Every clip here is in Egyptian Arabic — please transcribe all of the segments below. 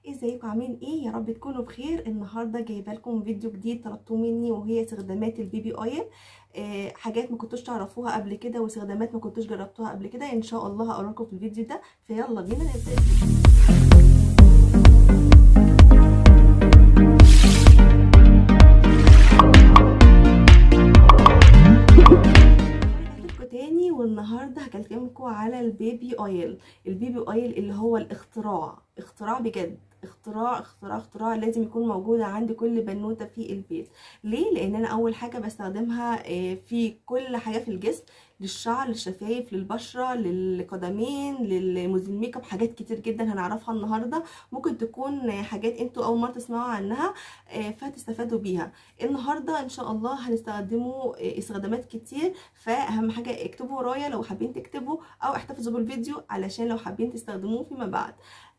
ازيكم عاملين ايه يا رب تكونوا بخير النهارده جايبه لكم فيديو جديد طلبتوه مني وهي استخدامات البيبي اويل آه حاجات ما كنتوش تعرفوها قبل كده واستخدامات ما كنتوش جربتوها قبل كده ان شاء الله هقول لكم في الفيديو ده فيلا بينا نبدا الفيديو تاني والنهارده هكلمكم على البيبي اويل البيبي اويل اللي هو الاختراع اختراع بجد اختراع اختراع اختراع لازم يكون موجودة عند كل بنوتة في البيت ليه لان انا اول حاجة بستخدمها في كل حاجة في الجسم للشعر للشفايف للبشرة للقدمين للمزيل ميك اب حاجات كتير جدا هنعرفها النهاردة ممكن تكون حاجات انتوا اول مرة تسمعوا عنها فتستفادوا بيها النهاردة ان شاء الله هنستخدمه استخدامات كتير فاهم حاجة اكتبوا ورايا لو حابين تكتبوا او احتفظوا بالفيديو علشان لو حابين تستخدموه فيما بعد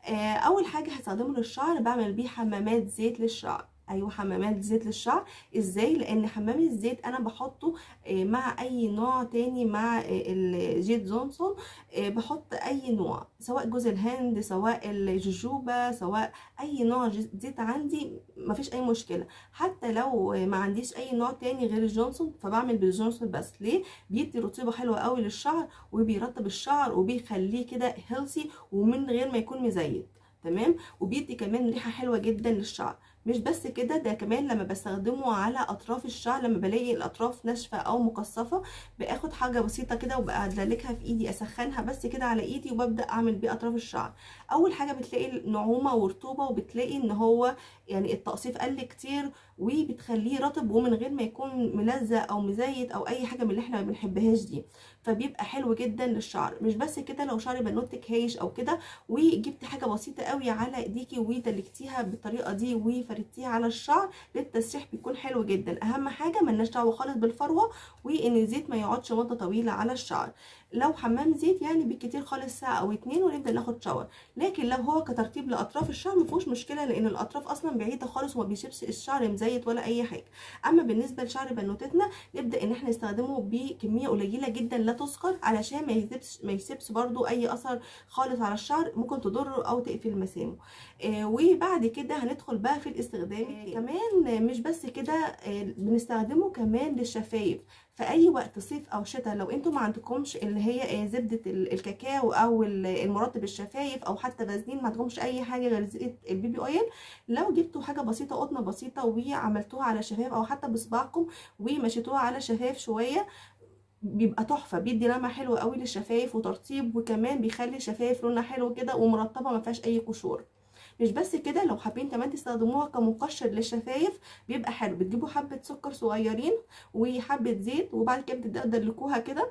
اول حاجه هستخدمه للشعر بعمل بيه حمامات زيت للشعر ايوه حمامات زيت للشعر ازاي لان حمام الزيت انا بحطه مع اي نوع تاني مع الجيت جونسون بحط اي نوع سواء جوز الهند سواء الجوجوبا سواء اي نوع زيت عندي مفيش اي مشكله حتى لو ما عنديش اي نوع تاني غير الجونسون فبعمل بالجونسون بس ليه بيدي رطوبه حلوه قوي للشعر وبيرطب الشعر وبيخليه كده هيلثي ومن غير ما يكون مزيت تمام وبيدي كمان ريحه حلوه جدا للشعر مش بس كده ده كمان لما بستخدمه على اطراف الشعر لما بلاقي الاطراف ناشفه او مقصفه باخد حاجه بسيطه كده وبدلكها في ايدي اسخنها بس كده على ايدي وببدا اعمل بيه اطراف الشعر اول حاجه بتلاقي نعومه ورطوبه وبتلاقي ان هو يعني التقصيف قل كتير وبتخليه رطب ومن غير ما يكون ملزق او مزيت او اي حاجه من اللي احنا ما بنحبهاش دي فبيبقى حلو جدا للشعر مش بس كده لو شعر بنوتك هايش او كده وجبت حاجه بسيطه قوي على ايديكي ودلكتيها بالطريقه دي وفردتيها على الشعر للتسريح بيكون حلو جدا اهم حاجه ملناش دعوه خالص بالفروه وان الزيت ما يقعدش مده طويله على الشعر لو حمام زيت يعني بالكتير خالص ساعه او اتنين ونبدا ناخد شاور لكن لو هو كترطيب لاطراف الشعر مفيهوش مشكله لان الاطراف اصلا بعيده خالص وما بيسيبش الشعر مزيت ولا اي حاجه اما بالنسبه لشعر بنوتتنا نبدا ان احنا نستخدمه بكميه قليله جدا لا تذكر علشان ما يسيبش ما يسيبش برده اي اثر خالص على الشعر ممكن تضره او تقفل مسامه آه وبعد كده هندخل بقى في الاستخدام آه كمان مش بس كده آه بنستخدمه كمان للشفايف في اي وقت صيف او شتاء لو انتوا ما عندكمش اللي هي زبده الكاكاو او المرطب الشفايف او حتى فازلين ما عندكمش اي حاجه غير زيت البيبي اويل لو جبتوا حاجه بسيطه قطنه بسيطه وعملتوها على شفايف او حتى بصباعكم ومشيتوها على شفايف شويه بيبقى تحفه بيدي لمعه حلوه قوي للشفايف وترطيب وكمان بيخلي الشفايف لونها حلو كده ومرطبه ما فيهاش اي قشور مش بس كده لو حابين كمان تستخدموها كمقشر للشفايف بيبقى حلو بتجيبوا حبه سكر صغيرين وحبه زيت وبعد كده بتبداوا تدلكوها كده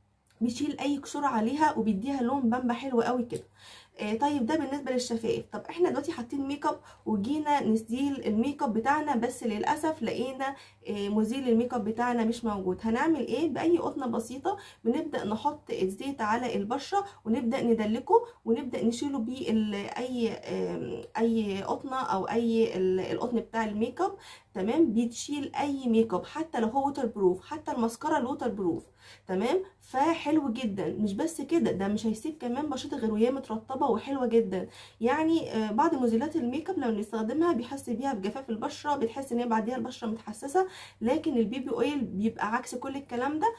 بيشيل اي قشور عليها وبيديها لون بامبا حلو قوي كده آه طيب ده بالنسبه للشفايف طب احنا دلوقتي حاطين ميك اب وجينا نزيل الميك اب بتاعنا بس للاسف لقينا آه مزيل الميك اب بتاعنا مش موجود هنعمل ايه باي قطنه بسيطه بنبدا نحط الزيت على البشره ونبدا ندلكه ونبدا نشيله بيه اي آه اي قطنه او اي القطن بتاع الميك اب تمام بتشيل اي ميك اب حتى لو هو ووتر بروف حتى الماسكارا الووتر بروف تمام فحلو جدا مش بس كده ده مش هيسيب كمان بشرتك غير وهي مترطبه وحلوه جدا يعني آه بعض مزيلات الميك اب لما نستخدمها بيحس بيها بجفاف البشره بتحس ان هي بعديها البشره متحسسه لكن البيبي اويل بيبقى عكس كل الكلام ده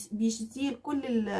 بيشيل كل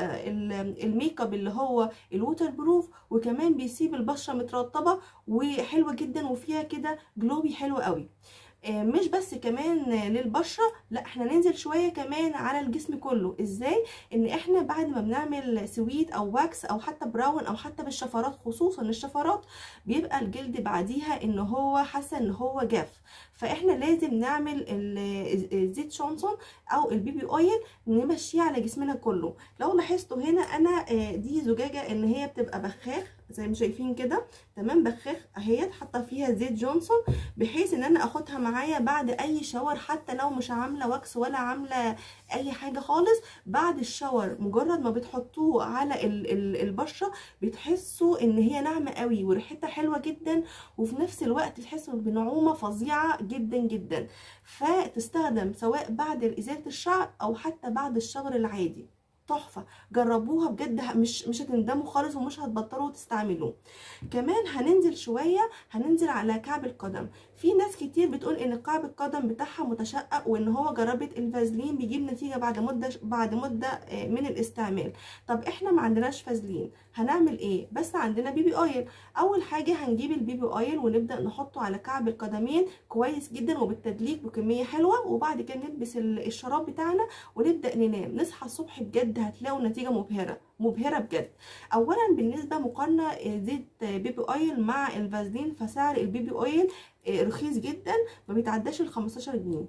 الميك اب اللي هو الووتر بروف وكمان بيسيب البشره مترطبه وحلوه جدا وفيها كده جلوبي حلو قوي مش بس كمان للبشره لا احنا ننزل شويه كمان على الجسم كله ازاي ان احنا بعد ما بنعمل سويت او واكس او حتى براون او حتى بالشفرات خصوصا الشفرات بيبقى الجلد بعديها ان هو حاسه ان هو جاف فاحنا لازم نعمل الزيت شونسون او البيبي اويل نمشيه على جسمنا كله لو لاحظتوا هنا انا دي زجاجه ان هي بتبقى بخاخ زي ما شايفين كده تمام بخاخ اهيت حاطه فيها زيت جونسون بحيث ان انا اخدها معايا بعد اي شاور حتى لو مش عامله واكس ولا عامله اي حاجه خالص بعد الشاور مجرد ما بتحطوه على ال ال البشره بتحسوا ان هي ناعمه قوي وريحتها حلوه جدا وفي نفس الوقت تحسوا بنعومه فظيعه جدا جدا فتستخدم سواء بعد ازاله الشعر او حتى بعد الشاور العادي تحفه جربوها بجد ه- مش مش هتندموا خالص ومش هتبطلوا تستعملوه كمان هننزل شويه هننزل على كعب القدم في ناس كتير بتقول ان كعب القدم بتاعها متشقق وان هو جربت الفازلين بيجيب نتيجه بعد مده بعد مده آه، من الاستعمال طب احنا ما عندناش فازلين هنعمل ايه بس عندنا بيبي اويل اول حاجه هنجيب البيبي اويل ونبدا نحطه على كعب القدمين كويس جدا وبالتدليك بكميه حلوه وبعد كده نلبس ال- الشراب بتاعنا ونبدا ننام نصحى الصبح بجد هتلاقوا نتيجه مبهره مبهره بجد اولا بالنسبه مقارنه آه، زيت آه، بيبي اويل مع الفازلين فسعر البيبي اويل آه، رخيص جدا ما بيتعداش ال 15 جنيه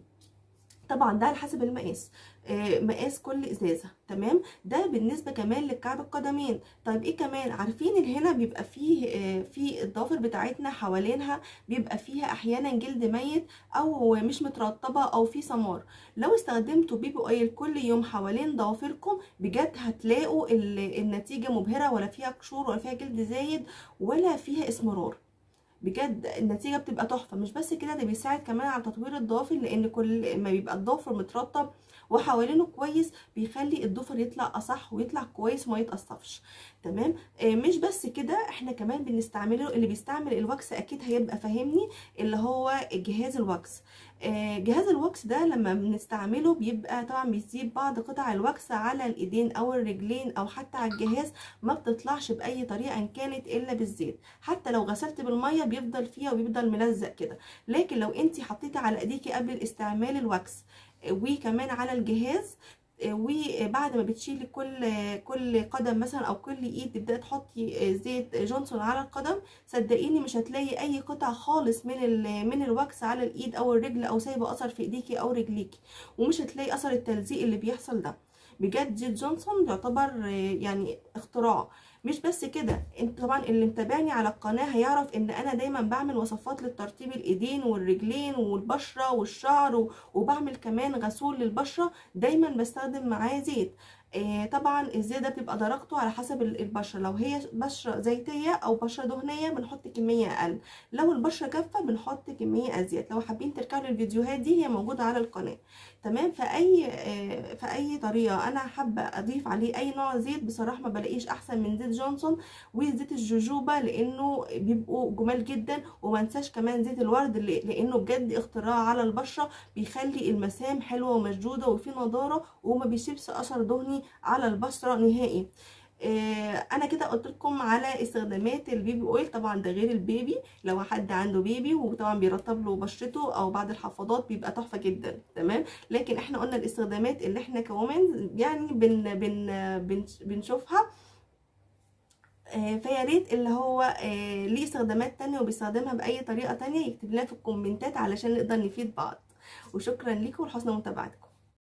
طبعا ده على حسب المقاس آه، مقاس كل ازازه تمام ده بالنسبه كمان لكعب القدمين طيب ايه كمان عارفين ان هنا بيبقى فيه آه، في الضوافر بتاعتنا حوالينها بيبقى فيها احيانا جلد ميت او مش مترطبه او في سمار لو استخدمتوا بيبي اويل كل يوم حوالين ضوافركم بجد هتلاقوا ال- النتيجه مبهره ولا فيها قشور ولا فيها جلد زايد ولا فيها اسمرار بجد النتيجه بتبقى تحفه مش بس كده ده بيساعد كمان على تطوير الضوافر لان كل ما بيبقى الضافر مترطب وحوالينه كويس بيخلي الضفر يطلع اصح ويطلع كويس وما يتقصفش تمام آه مش بس كده احنا كمان بنستعمله اللي بيستعمل الواكس اكيد هيبقى فاهمني اللي هو جهاز الواكس آه جهاز الواكس ده لما بنستعمله بيبقى طبعا بيسيب بعض قطع الواكس على الايدين او الرجلين او حتى على الجهاز ما بتطلعش باي طريقه ان كانت الا بالزيت حتى لو غسلت بالميه بيفضل فيها وبيفضل ملزق كده لكن لو انت حطيتي على ايديكي قبل الاستعمال الواكس وكمان على الجهاز وبعد ما بتشيلي كل كل قدم مثلا او كل ايد تبداي تحطي زيت جونسون على القدم صدقيني مش هتلاقي اي قطع خالص من ال- من الواكس على الايد او الرجل او سايبه اثر في ايديكي او رجليكي ومش هتلاقي اثر التلزيق اللي بيحصل ده بجد زيت جونسون يعتبر يعني اختراع مش بس كده انت طبعا اللي متابعني على القناه هيعرف ان انا دايما بعمل وصفات للترطيب الايدين والرجلين والبشره والشعر و- وبعمل كمان غسول للبشره دايما بستخدم معاه زيت آه طبعا الزيت ده بتبقى درجته على حسب ال- البشره لو هي بشره زيتيه او بشره دهنيه بنحط كميه اقل لو البشره جافه بنحط كميه ازيد لو حابين ترجعوا للفيديوهات دي هي موجوده على القناه تمام فاي آه فاي طريقه انا حابه اضيف عليه اي نوع زيت بصراحه ما بلاقيش احسن من زيت جونسون وزيت الجوجوبا لانه بيبقوا جمال جدا وما انساش كمان زيت الورد اللي- لانه بجد اختراع على البشره بيخلي المسام حلوه ومشدوده وفي نضاره وما بيسيبش اثر دهني على البشره نهائي آه، انا كده قلت لكم على استخدامات البيبي اويل طبعا ده غير البيبي لو حد عنده بيبي وطبعا بيرطب له بشرته او بعد الحفاضات بيبقى تحفه جدا تمام لكن احنا قلنا الاستخدامات اللي احنا كومن يعني بن بن بن بنشوفها آه، فيا ريت اللي هو آه، ليه استخدامات تانية وبيستخدمها بأي طريقة تانية يكتب لنا في الكومنتات علشان نقدر نفيد بعض وشكرا لكم ولحسن متابعتكم